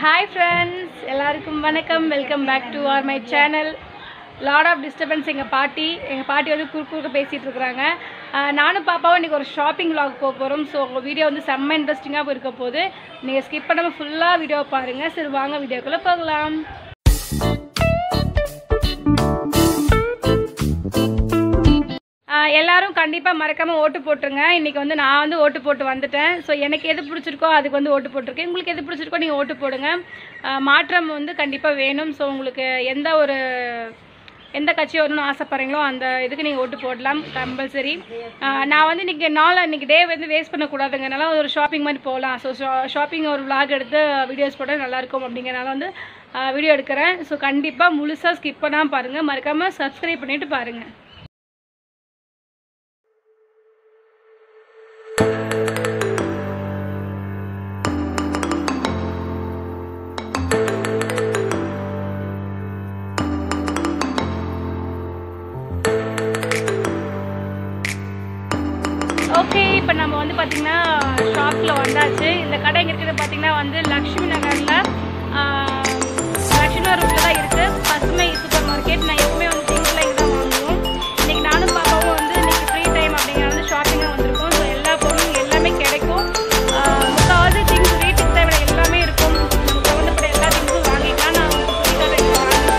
Hi friends எல்லாருக்கும் வணக்கம் welcome back to our my channel lot of disturbance எங்கள் பாட்டி எங்கள் பாட்டி வந்து குறுக்கு குறுக்க பேசிகிட்டு இருக்கிறாங்க ஆஹ் நானும் பாப்பாவும் இன்றைக்கி ஒரு ஷாப்பிங் vlog போக போகிறோம் ஸோ உங்கள் வீடியோ வந்து செம்ம இன்ட்ரெஸ்டிங்காக இருக்க போது நீங்கள் ஸ்கிப் பண்ணாமல் ஃபுல்லாக வீடியோ பாருங்கள் சரி வாங்க வீடியோக்குள்ளே போகலாம் ஆஹ் எல்லாரும் கண்டிப்பாக மறக்காமல் ஓட்டு போட்டுருங்க இன்றைக்கி வந்து நான் வந்து ஓட்டு போட்டு வந்துட்டேன் ஸோ எனக்கு எது பிடிச்சிருக்கோ அதுக்கு வந்து ஓட்டு போட்டிருக்கேன் உங்களுக்கு எது பிடிச்சிருக்கோ நீங்கள் ஓட்டு போடுங்க ஆஹ் மாற்றம் வந்து கண்டிப்பாக வேணும் ஸோ உங்களுக்கு எந்த ஒரு எந்த கட்சி வரணும்னு ஆசைப்பட்றீங்களோ அந்த இதுக்கு நீங்கள் ஓட்டு போடலாம் கம்பல்சரி நான் வந்து இன்றைக்கி நாளை இன்றைக்கி டே வந்து வேஸ்ட் பண்ணக்கூடாதுங்கனால ஒரு ஷாப்பிங் மாதிரி போகலாம் ஸோ ஷாப்பிங் ஒரு vlog எடுத்து வீடியோஸ் போட நல்லாயிருக்கும் அப்படிங்கிறனால வந்து வீடியோ எடுக்கிறேன் ஸோ கண்டிப்பாக முழுசாக ஸ்கிப் பண்ணாமல் பாருங்கள் மறக்காமல் சப்ஸ்கிரைப் பண்ணிவிட்டு பாருங்கள் ஓகே இப்போ நம்ம வந்து பார்த்திங்கன்னா ஷாப்பில் வந்தாச்சு இந்த கடை எங்கே இருக்குது பார்த்திங்கன்னா வந்து லக்ஷ்மி நகரில் லக்ஷ்மி நகர் ரூட்டில் தான் இருக்குது பசுமை சூப்பர் மார்க்கெட் நான் எப்பவுமே வந்து திங்ஸ்லாம் இங்கே தான் வாங்குவோம் இன்றைக்கி நானும் பாப்பாவும் வந்து இன்றைக்கி ஃப்ரீ டைம் அப்படிங்கிற வந்து ஷாப்பிங்காக வந்திருக்கோம் ஸோ எல்லா பொருளும் எல்லாமே கிடைக்கும் ஆஹ் முக்கால்வாசி திங்ஸ் வீட்டுக்கு தேவை எல்லாமே இருக்கும் நமக்கு தகுந்தப்பட்ட எல்லா திங்ஸும் வாங்கிக்கலாம் நான் உங்களுக்கு சொல்லி தரேன் இங்க வாங்க.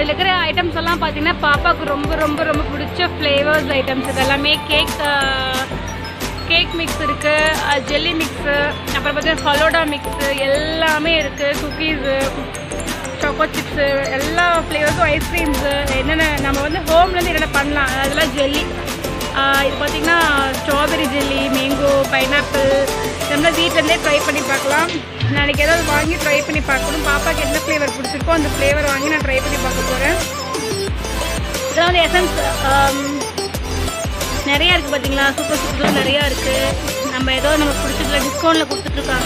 இதில் இருக்கிற ஐட்டம்ஸ் எல்லாம் பார்த்தீங்கன்னா பாப்பாவுக்கு ரொம்ப ரொம்ப ரொம்ப பிடிச்ச ஃப்ளேவர்ஸ் ஐட்டம்ஸ் இது எல்லாமே கேக் கேக் மிக்ஸ் இருக்குது ஜெல்லி மிக்ஸு அப்புறம் பார்த்தீங்கன்னா ஃபலோடா மிக்ஸு எல்லாமே இருக்குது குக்கீஸு சாக்கோ சிப்ஸு எல்லா ஃப்ளேவர்ஸும் ஐஸ்கிரீம்ஸு என்னென்ன நம்ம வந்து ஹோம்லேருந்து என்னென்ன பண்ணலாம் அதெல்லாம் ஜெல்லி இது பார்த்திங்கன்னா ஸ்ட்ராபெரி ஜெல்லி மேங்கோ பைனாப்பிள் இதெல்லாம் வீட்டிலேருந்தே ட்ரை பண்ணி பார்க்கலாம் நாளைக்கு ஏதாவது வாங்கி ட்ரை பண்ணி பார்க்கணும் பாப்பாக்கு என்ன ஃப்ளேவர் பிடிச்சிருக்கோ அந்த ஃப்ளேவர் வாங்கி நான் ட்ரை பண்ணி பார்க்க போகிறேன் இதெல்லாம் வந்து எசன்ஸ் நிறையா இருக்குது பார்த்தீங்களா சூப்பர் சூப்பர்லாம் நிறையா இருக்குது நம்ம ஏதோ நம்ம பிடிச்சதுல டிஸ்கவுண்ட்டில் கொடுத்துட்ருக்காங்க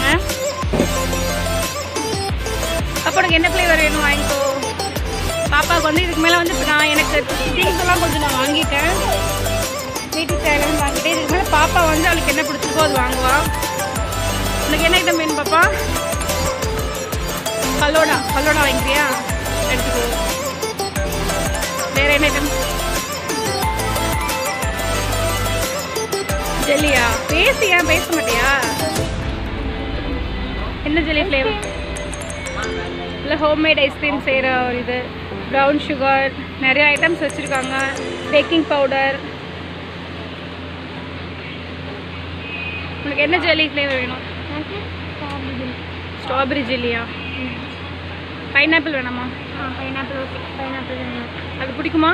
அப்போ உனக்கு என்ன ஃப்ளேவர் வேணும் வாங்கிக்கோ பாப்பாவுக்கு வந்து இதுக்கு மேலே வந்து இப்ப நான் எனக்கு திங்ஸ் எல்லாம் கொஞ்சம் நான் வாங்கிட்டேன் வீட்டுக்கு தேவையான வாங்கிட்டேன் இதுக்கு மேலே பாப்பா வந்து அவளுக்கு என்ன பிடிச்சிருக்கோ அது வாங்குவா உனக்கு என்ன ஐட்டம் வேணும் பாப்பா பல்லோடா பல்லோடா வாங்கிக்கிறியா எடுத்துக்கோ வேற என்ன ஐட்டம் ஜெல்லியா பேசியா பேச மாட்டியா என்ன ஜெல்லி ஃப்ளேவர் இல்லை ஹோம்மேட் ஐஸ்கிரீம் செய்கிற ஒரு இது ப்ரௌன் சுகர் நிறைய ஐட்டம்ஸ் வச்சுருக்காங்க பேக்கிங் பவுடர் உனக்கு என்ன ஜெல்லி ஃப்ளேவர் வேணும் ஸ்ட்ராபெரி ஜெல்லியா பைனாப்பிள் வேணாமா பைனாப்பிள் ஓகே பைனாப்பிள் அது பிடிக்குமா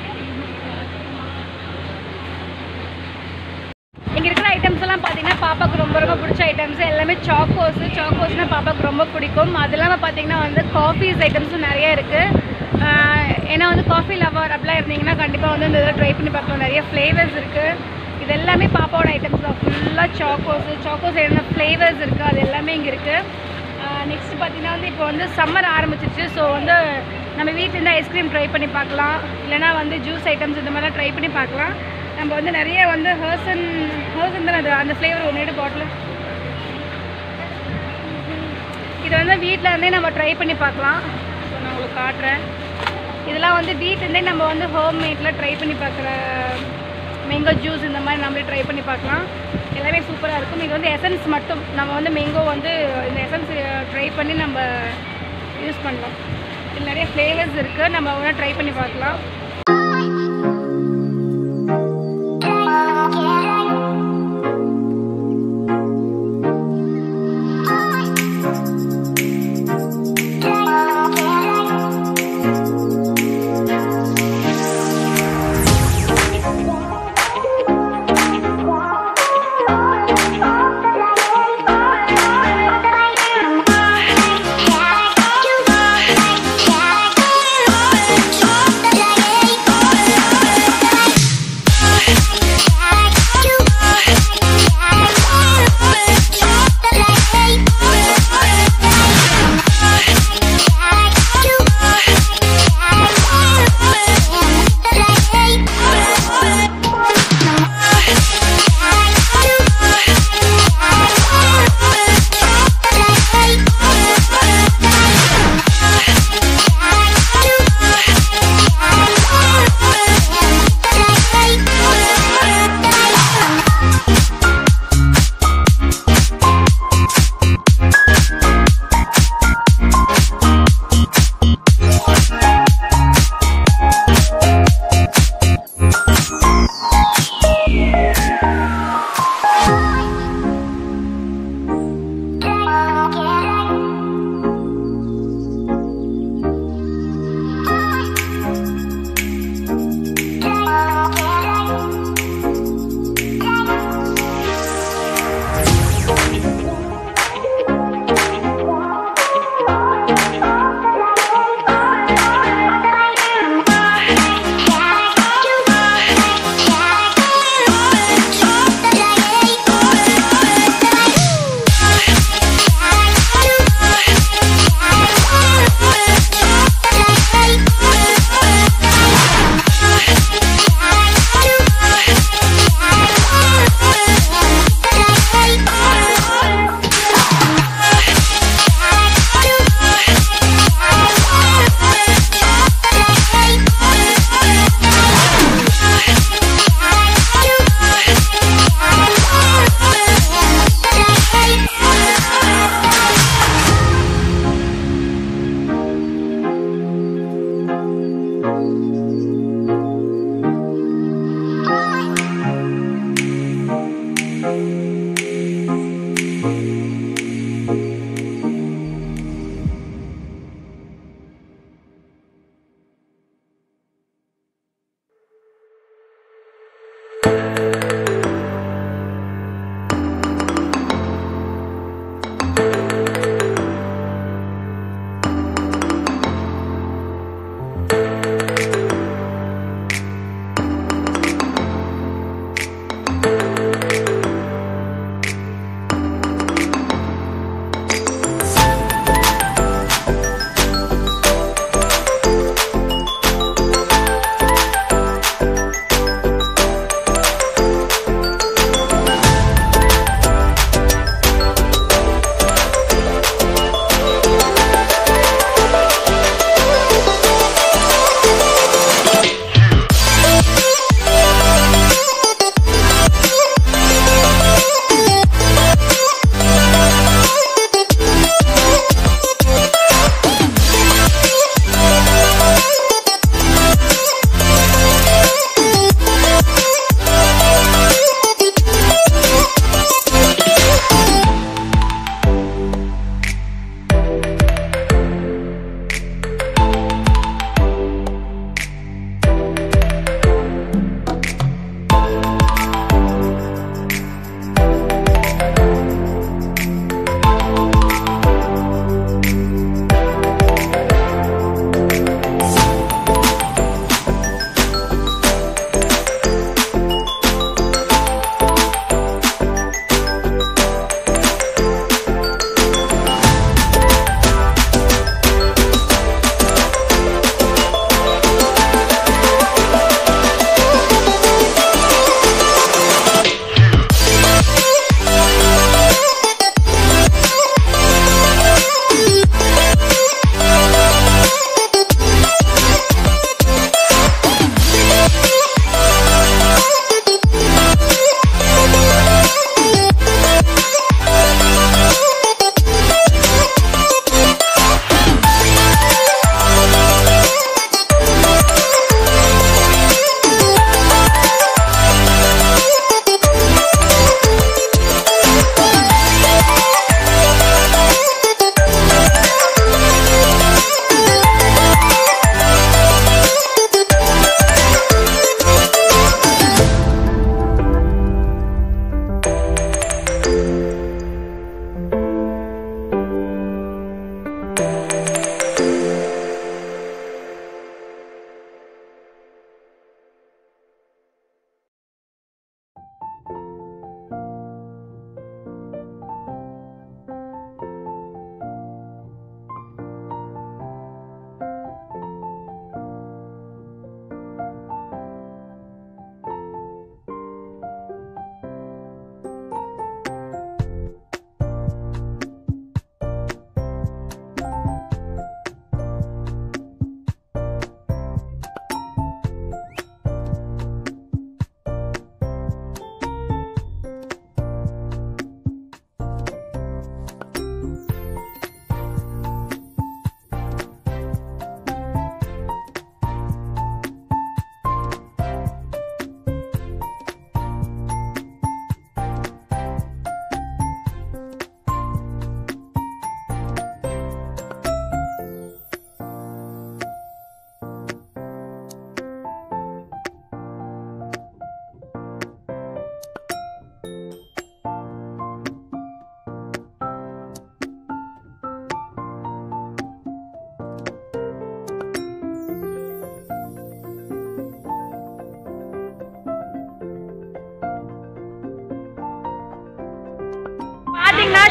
இங்கே இருக்கிற ஐட்டம்ஸ் எல்லாம் பார்த்தீங்கன்னா பாப்பாவுக்கு ரொம்ப ரொம்ப பிடிச்ச ஐட்டம்ஸ் எல்லாமே சாக்கோஸ் சாக்கோஸ்னால் பாப்பாவுக்கு ரொம்ப பிடிக்கும் அது இல்லாமல் பார்த்தீங்கன்னா வந்து காஃபீஸ் ஐட்டம்ஸும் நிறைய இருக்குது ஏன்னா வந்து காஃபி லவர் அப்படிலாம் இருந்தீங்கன்னா கண்டிப்பாக வந்து இந்த இதில் ட்ரை பண்ணி பார்க்கலாம் நிறைய ஃப்ளேவர்ஸ் இருக்குது இது எல்லாமே பாப்பாவோட ஐட்டம்ஸ் தான் ஃபுல்லாக சாக்கோஸ் சாக்கோஸ் என்ன ஃப்ளேவர்ஸ் இருக்குது அது எல்லாமே இங்கே இருக்குது நெக்ஸ்ட் பார்த்தீங்கன்னா வந்து இப்போ வந்து சம்மர் ஆரம்பிச்சிருச்சு ஸோ வந்து நம்ம வீட்டிலேருந்து ஐஸ்கிரீம் ட்ரை பண்ணி பார்க்கலாம் இல்லைனா வந்து ஜூஸ் ஐட்டம்ஸ் இந்த மாதிரிலாம் ட்ரை பண்ணி பார்க்கலாம் நம்ம வந்து நிறைய வந்து ஹர்சன் ஹர்சன் தானே அது அந்த ஃப்ளேவர் ஒன்று பாட்டில் இது வந்து வீட்டில் இருந்தே நம்ம ட்ரை பண்ணி பார்க்கலாம் ஸோ நான் உங்களுக்கு காட்டுறேன் இதெல்லாம் வந்து வீட்டிலேருந்தே நம்ம வந்து ஹோம் மேட்டில் ட்ரை பண்ணி பார்க்குற மேங்கோ ஜூஸ் இந்த மாதிரி நம்மளே ட்ரை பண்ணி பார்க்கலாம் எல்லாமே சூப்பராக இருக்கும் இது வந்து எசன்ஸ் மட்டும் நம்ம வந்து மேங்கோ வந்து இந்த எசன்ஸ் ட்ரை பண்ணி நம்ம யூஸ் பண்ணலாம் இதில் நிறைய ஃப்ளேவர்ஸ் இருக்குது நம்ம ஒன்றா ட்ரை பண்ணி பார்க்கலாம் Yeah.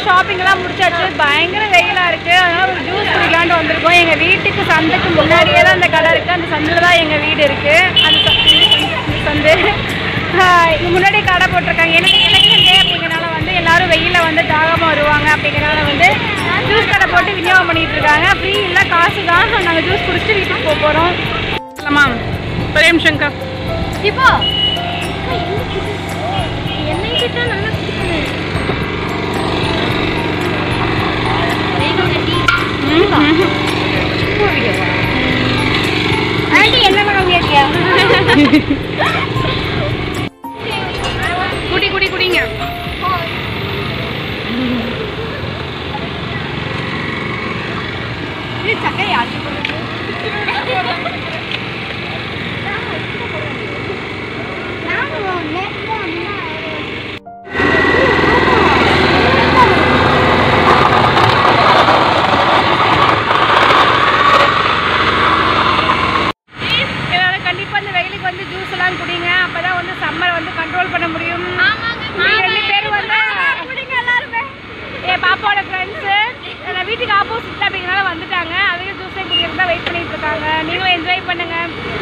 ஷாப்பிங்லாம் முடிச்சாச்சு பயங்கர வெயிலாக இருக்குது அதனால் ஒரு ஜூஸ் குடிக்கலான்ட்டு வந்திருக்கோம் எங்கள் வீட்டுக்கு சந்துக்கு முன்னாடியே தான் அந்த கடை இருக்குது அந்த சந்தில் தான் எங்கள் வீடு இருக்குது அந்த ச- இந்த சந்து ஆஹ் இங்க முன்னாடி கடை போட்டிருக்காங்க எனக்கு எலெக்ஷன் டே அப்படிங்கிறனால வந்து எல்லாரும் வெயிலில் வந்து தாகமாக வருவாங்க அப்படிங்கிறனால வந்து ஜூஸ் கடை போட்டு விநியோகம் பண்ணிட்டு இருக்காங்க ஃப்ரீ இல்லை காசு தான் நாங்கள் ஜூஸ் குடிச்சிட்டு வீட்டுக்கு போக போகிறோம் ஆமாம் பிரேம் சங்கர் இப்போ என்னை கிட்ட நல்லா குடிக்கணும் ஆண்டி என்ன பண்ண கேட்டியா குடி குடி குடிங்க சக்கையா எல்லாரும் கண்டிப்பாக இந்த வெயிலுக்கு வந்து ஜூஸ் எல்லாம் குடிங்க அப்போ தான் வந்து சம்மரை வந்து கண்ட்ரோல் பண்ண முடியும் நீங்க ரெண்டு பேரும் வந்து என் பாப்பாவோட ஃப்ரெண்ட்ஸு வீட்டுக்கு ஆப்போசிட் அப்படிங்கிறனால வந்துட்டாங்க அதுக்கு ஜூஸே குடிக்கிறது தான் வெயிட் பண்ணிட்டு இருக்காங்க நீங்களும் என்ஜாய் பண்ணுங்க